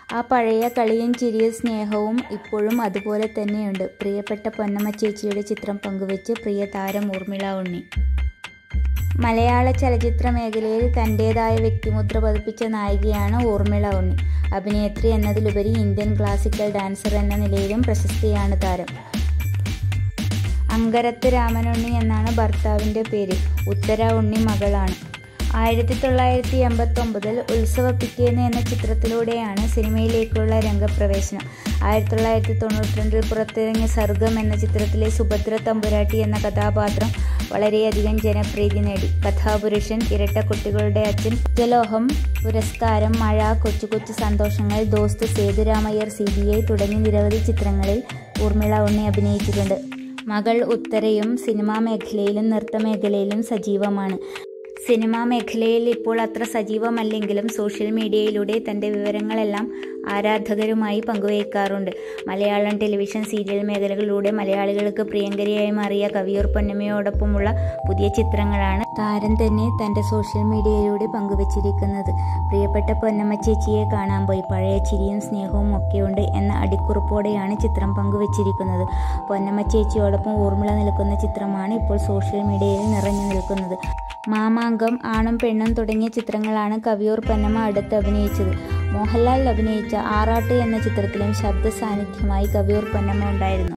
ആ പഴയ കളിയും ചിരിയും സ്നേഹവും ഇപ്പോഴും അതുപോലെ തന്നെയുണ്ട് പ്രിയപ്പെട്ട പൊന്നമ്മ ചേച്ചിയുടെ ചിത്രം പങ്കുവച്ച് പ്രിയ താരം ഊർമിള ഉണ്ണി മലയാള ചലച്ചിത്ര മേഖലയിൽ തൻ്റേതായ വ്യക്തിമുദ്ര പതിപ്പിച്ച നായികയാണ് ഊർമിള ഉണ്ണി അഭിനേത്രി എന്നതിലുപരി ഇന്ത്യൻ ക്ലാസിക്കൽ ഡാൻസർ എന്ന നിലയിലും പ്രശസ്തിയാണ് താരം അങ്കരത്ത് രാമനുണ്ണി എന്നാണ് ഭർത്താവിൻ്റെ പേര് ഉത്തര ഉണ്ണി മകളാണ് ആയിരത്തി തൊള്ളായിരത്തി എൺപത്തൊമ്പതിൽ ഉത്സവ പിറ്റേന്ന് എന്ന ചിത്രത്തിലൂടെയാണ് സിനിമയിലേക്കുള്ള രംഗപ്രവേശനം ആയിരത്തി തൊള്ളായിരത്തി തൊണ്ണൂറ്റിരണ്ടിൽ പുറത്തിറങ്ങിയ സർഗം എന്ന ചിത്രത്തിലെ സുഭദ്ര തമ്പുരാട്ടി എന്ന കഥാപാത്രം വളരെയധികം ജനപ്രീതി നേടി കഥാപുരുഷൻ ഇരട്ട കുട്ടികളുടെ അച്ഛൻ ജലോഹം പുരസ്കാരം മഴ കൊച്ചു കൊച്ചു സന്തോഷങ്ങൾ Dosth Sethurama Iyer C B I തുടങ്ങി നിരവധി ചിത്രങ്ങളിൽ ഊർമിള ഉണ്ണി അഭിനയിച്ചിട്ടുണ്ട് മകൾ ഉത്തരയും സിനിമാ മേഖലയിലും നൃത്തമേഖലയിലും സജീവമാണ് സിനിമാ മേഖലയിൽ ഇപ്പോൾ അത്ര സജീവമല്ലെങ്കിലും സോഷ്യൽ മീഡിയയിലൂടെ തൻ്റെ വിവരങ്ങളെല്ലാം ആരാധകരുമായി പങ്കുവയ്ക്കാറുണ്ട് മലയാളം ടെലിവിഷൻ സീരിയൽ മേഖലകളിലൂടെ മലയാളികൾക്ക് പ്രിയങ്കരിയായി മാറിയ കവിയൂർ പൊന്നമ്മയോടൊപ്പമുള്ള പുതിയ ചിത്രങ്ങളാണ് താരം തന്നെ തൻ്റെ സോഷ്യൽ മീഡിയയിലൂടെ പങ്കുവച്ചിരിക്കുന്നത് പ്രിയപ്പെട്ട പൊന്നമ്മ ചേച്ചിയെ കാണാൻ പോയി പഴയ ചിരിയും സ്നേഹവും ഒക്കെയുണ്ട് എന്ന അടിക്കുറിപ്പോടെയാണ് ചിത്രം പങ്കുവച്ചിരിക്കുന്നത് പൊന്നമ്മ ചേച്ചിയോടൊപ്പം ഊർമിള നിൽക്കുന്ന ചിത്രമാണ് ഇപ്പോൾ സോഷ്യൽ മീഡിയയിൽ നിറഞ്ഞു നിൽക്കുന്നത് മാമാങ്കം ആണും പെണ്ണും തുടങ്ങിയ ചിത്രങ്ങളാണ് കവിയൂർ പൊന്നമ്മ അടുത്ത് അഭിനയിച്ചത് മോഹൻലാൽ അഭിനയിച്ച ആറാട്ട് എന്ന ചിത്രത്തിലും ശബ്ദ സാന്നിധ്യമായി കവിയൂർ പൊന്നമ്മ ഉണ്ടായിരുന്നു